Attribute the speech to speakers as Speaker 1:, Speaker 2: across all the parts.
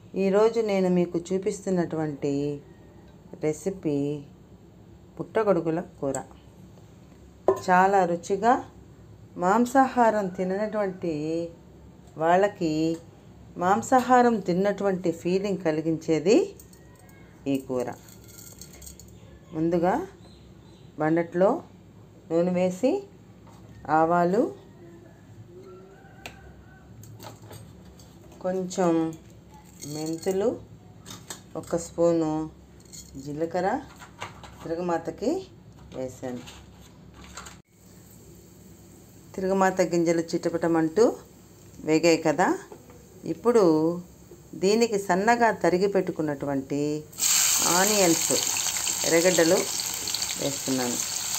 Speaker 1: ఈరోజు నేను మీకు చూపిస్తున్నటువంటి రెసిపీ పుట్టగొడుగుల కూర చాలా రుచిగా మాంసాహారం తిననటువంటి వాళ్ళకి మాంసాహారం తిన్నటువంటి ఫీలింగ్ కలిగించేది ఈ కూర ముందుగా బండట్లో నూనె వేసి ఆవాలు కొంచెం మెంతులు ఒక స్పూను జీలకర్ర తిరగమాతకి వేసాను తిరగమాత గింజలు చిటపటమంటూ వేగాయి కదా ఇప్పుడు దీనికి సన్నగా తరిగి పెట్టుకున్నటువంటి ఆనియన్స్ ఎర్రగడ్డలు వేస్తున్నాను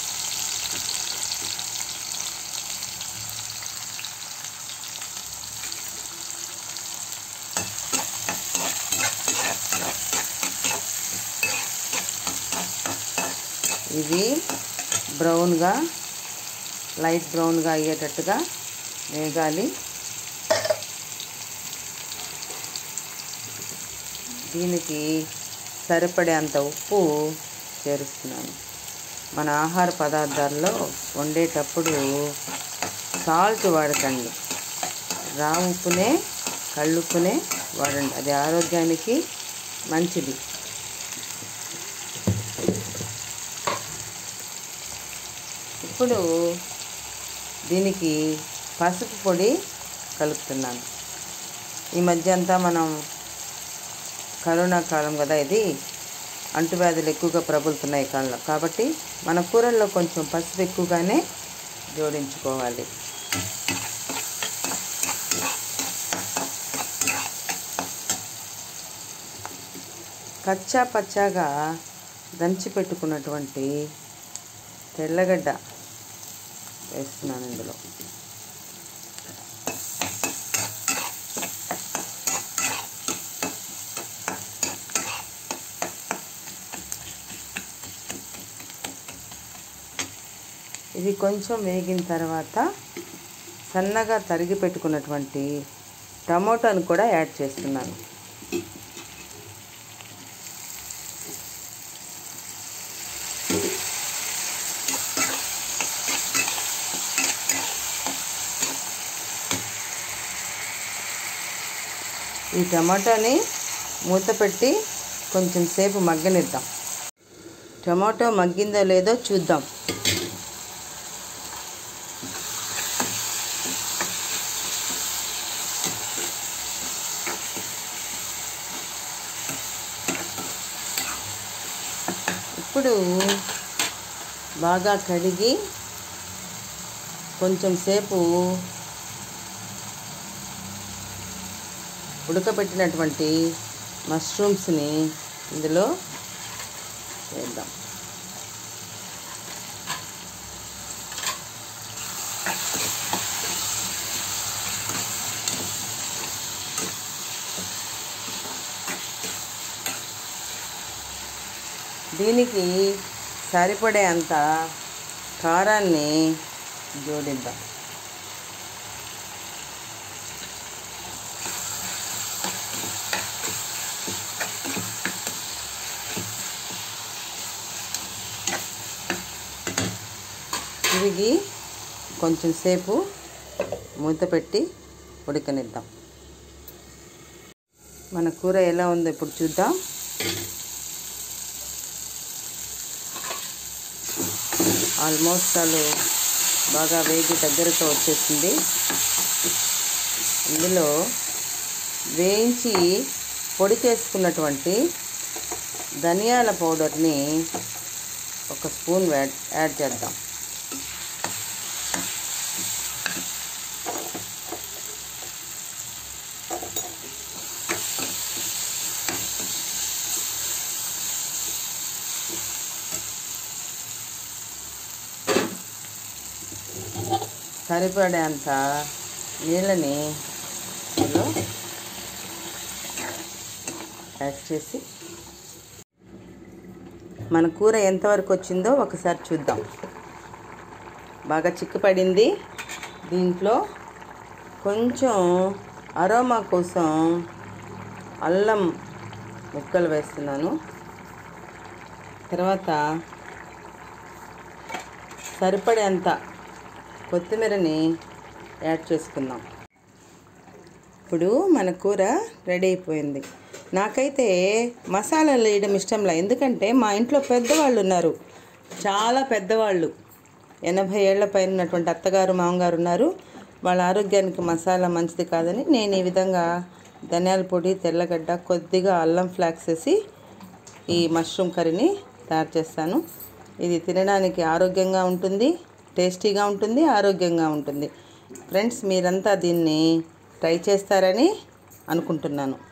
Speaker 1: ఇవి బ్రౌన్గా లైట్ బ్రౌన్గా అయ్యేటట్టుగా వేగాలి దీనికి సరిపడేంత ఉప్పు చేరుస్తున్నాను మన ఆహార పదార్థాల్లో వండేటప్పుడు సాల్ట్ వాడకండి రా ఉప్పునే కళ్ళుప్పునే వాడండి అది ఆరోగ్యానికి మంచిది ఇప్పుడు దీనికి పసుపు పొడి కలుపుతున్నాను ఈ మధ్య అంతా మనం కరోనా కాలం కదా ఇది అంటువ్యాధులు ఎక్కువగా ప్రబలుతున్నాయి ఈ కాలంలో కాబట్టి మన కూరల్లో కొంచెం పసుపు ఎక్కువగానే జోడించుకోవాలి కచ్చా పచ్చాగా దంచి పెట్టుకున్నటువంటి తెల్లగడ్డ వేస్తున్నాను ఇందులో ఇది కొంచెం వేగిన తర్వాత సన్నగా తరిగి పెట్టుకున్నటువంటి టమోటాను కూడా యాడ్ చేస్తున్నాను ఈ టమాటోని మూత పెట్టి కొంచెం సేపు మగ్గనిద్దాం టమాటో మగ్గిందో లేదో చూద్దాం ఇప్పుడు బాగా కడిగి కొంచెం సేపు ఉడకబెట్టినటువంటి మష్రూమ్స్ని ఇందులో వేద్దాం దీనికి సరిపడే అంత కారాన్ని జోడిద్దాం తిరిగి కొంచెం సేపు మూత పెట్టి ఉడకనిద్దాం మన కూర ఎలా ఉందో ఇప్పుడు చూద్దాం ఆల్మోస్ట్ వాళ్ళు బాగా వేగి దగ్గరతో వచ్చేసింది ఇందులో వేయించి పొడి చేసుకున్నటువంటి ధనియాల పౌడర్ని ఒక స్పూన్ యాడ్ యాడ్ చేద్దాం సరిపడేంత నీళ్ళని ఇందులో యాడ్ చేసి మన కూర ఎంతవరకు వచ్చిందో ఒకసారి చూద్దాం బాగా చిక్కుపడింది దీంట్లో కొంచెం అరోమా కోసం అల్లం ముక్కలు వేస్తున్నాను తర్వాత సరిపడేంత కొత్తిమీరని యాడ్ చేసుకుందాం ఇప్పుడు మన కూర రెడీ అయిపోయింది నాకైతే మసాలాలు వేయడం ఇష్టంలా ఎందుకంటే మా ఇంట్లో పెద్దవాళ్ళు ఉన్నారు చాలా పెద్దవాళ్ళు ఎనభై ఏళ్ల పైన ఉన్నటువంటి అత్తగారు మామగారు ఉన్నారు వాళ్ళ ఆరోగ్యానికి మసాలా మంచిది కాదని నేను ఈ విధంగా ధనియాల పొడి తెల్లగడ్డ కొద్దిగా అల్లం ఫ్లాక్స్ వేసి ఈ మష్రూమ్ కర్రీని తయారు చేస్తాను ఇది తినడానికి ఆరోగ్యంగా ఉంటుంది టేస్టీగా ఉంటుంది ఆరోగ్యంగా ఉంటుంది ఫ్రెండ్స్ మీరంతా దీన్ని ట్రై చేస్తారని అనుకుంటున్నాను